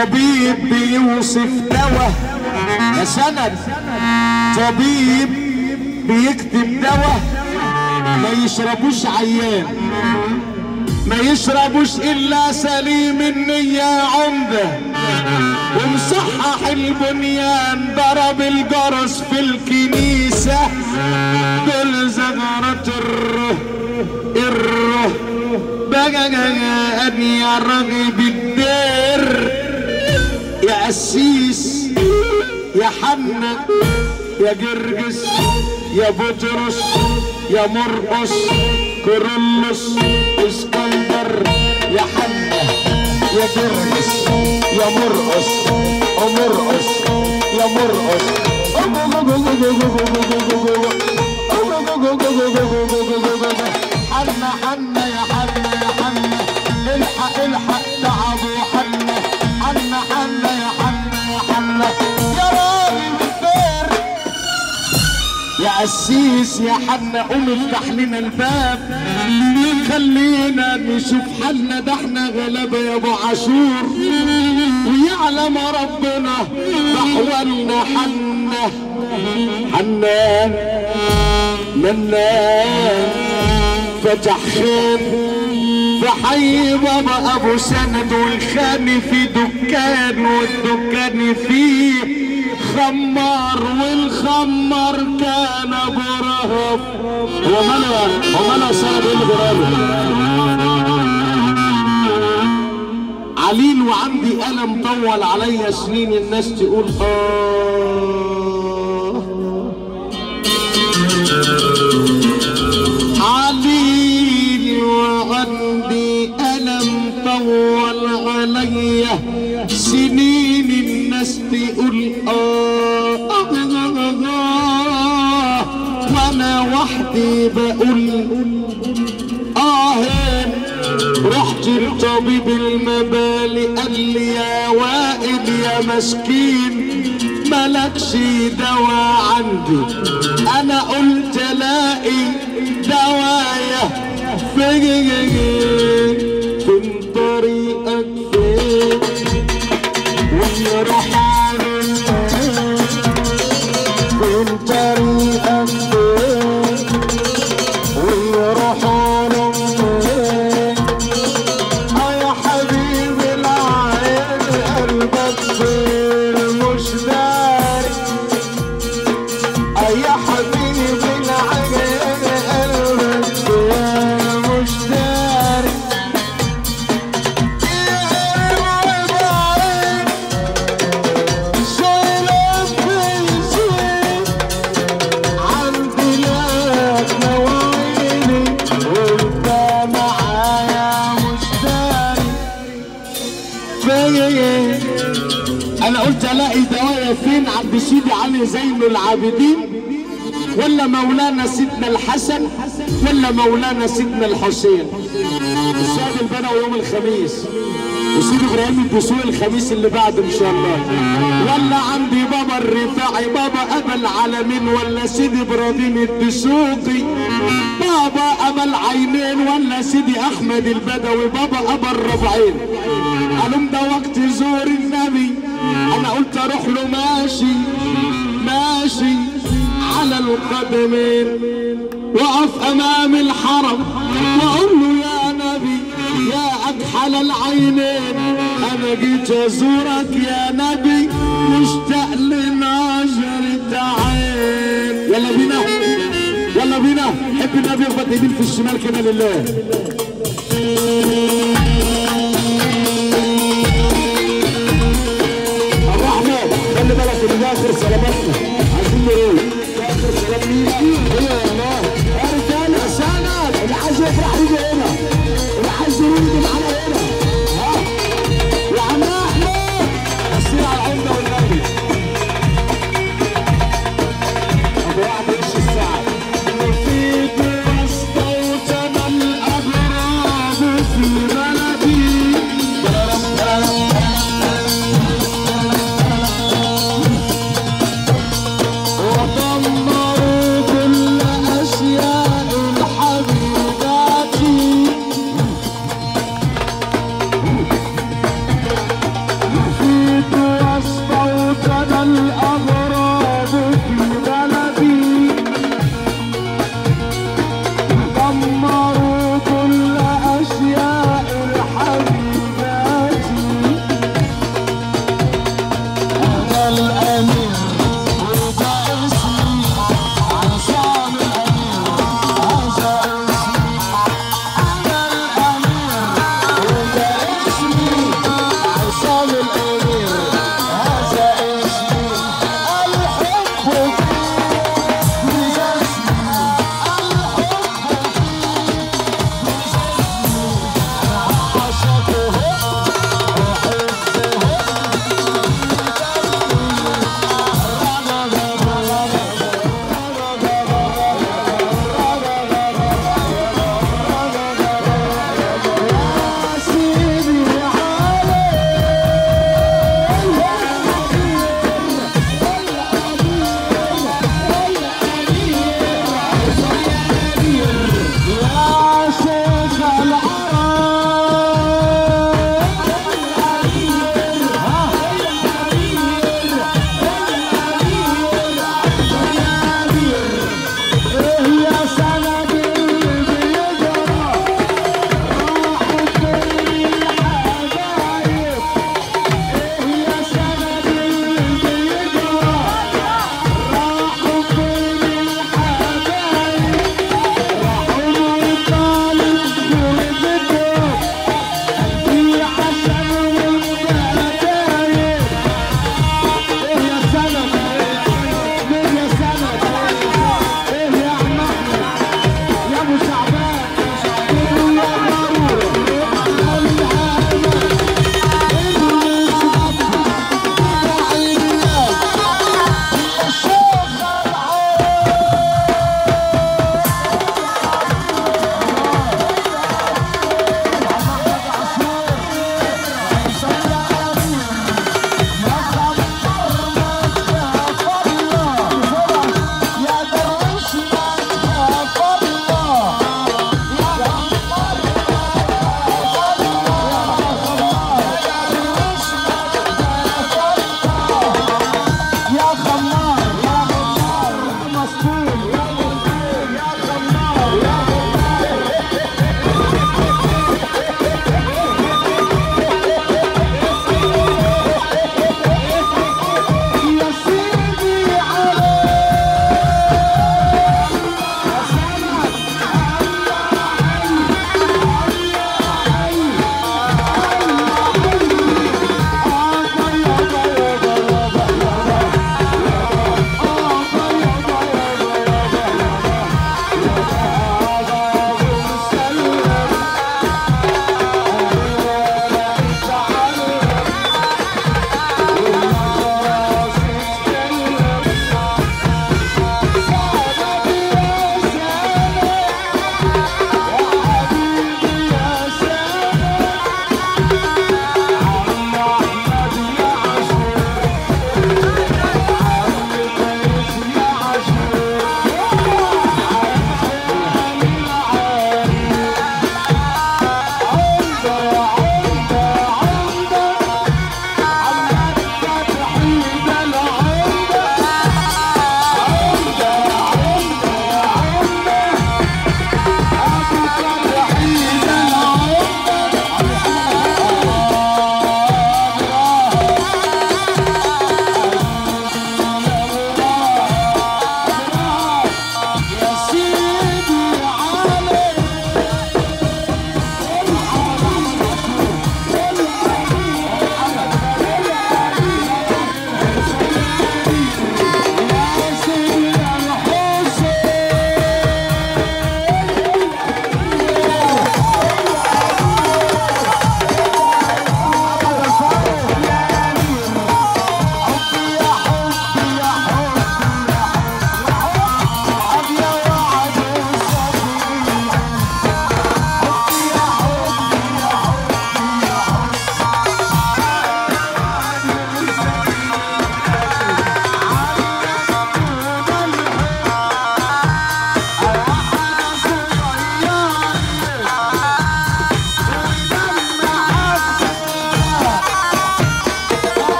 طبيب بيوصف دواء يا سند طبيب بيكتب دواء ما يشربوش عيان ما يشربوش الا سليم النية عمده ومصحح البنيان ضرب الجرس في الكنيسة دول زغرة الره الره بقى يا راغب الدير يا قسيس يا حنا يا جرجس يا بطرس يا مرقس كورولوس اسكندر يا حنا يا جرجس يا مرقس ومرقس يا مرقس حنا حنا يا حنا يا حنا الحق الحق تعبوا حنا حنا حنا يا حنا يا حنا يا راجل الخير يا قسيس يا حنا قوم افتح لنا الباب خلينا نشوف حالنا ده احنا غلابه يا ابو عاشور ويعلم ربنا بحوالنا حنا حنان منان فتح خان في حي بابا ابو سند والخان في دكان والدكان فيه خمار والخمار كان ابو رهب وملا وملا سند اللي برهب عليل وعندي ألم طول عليا سنين الناس تقول آه عليل وعندي ألم طول عليا سنين الناس تقول آه, آه, آه, آه وأنا وحدي بقول آهين رحت لطبيب المبالي قال لي يا وائل يا مسكين ملكش دواء عندي انا قلت الاقي دوايا فين فين طريقك فين ويروح فين طريقك فين ويروح فين اه يا حبيبي العين قلبك فين مش داري اه يا حبيبي العين قلبك فين مش داري يا قلبي بعيد شايلك في زين عندي لك مواعيني وانت معايا مش داري فين انا قلت الاقي دوايا فين عند سيدي علي زين العابدين ولا مولانا سيدنا الحسن ولا مولانا سيدنا الحسين السيد البدوي يوم الخميس وسيدي ابراهيم الدسوقي الخميس اللي بعد ان شاء الله ولا عندي بابا الرفاعي بابا ابا العالمين ولا سيدي ابراهيم الدسوقي بابا ابا العينين ولا سيدي احمد البدوي بابا ابا الربعين قالوا ده وقت زور النبي انا قلت اروح له ماشي ماشي على القدمين وقف امام الحرم واقول له يا نبي يا اكحل العينين انا جيت ازورك يا نبي مشتاق لنظرة عين يلا بينا يلا بينا حب النبي يخبط ايدين في الشمال كده لله ابو احمد خلي بالك ان ده اخر سلاماتنا عايزين نقول ده اخر سلام لينا ايه يا الله يا رجاله سند اللي عايز يفرح يجي هنا اللي عايز يولد معانا هنا ها يا عم احمد بصير على العمده والنبي ابو واحد وش الساعه وفي مستوطن الاغراب في عامل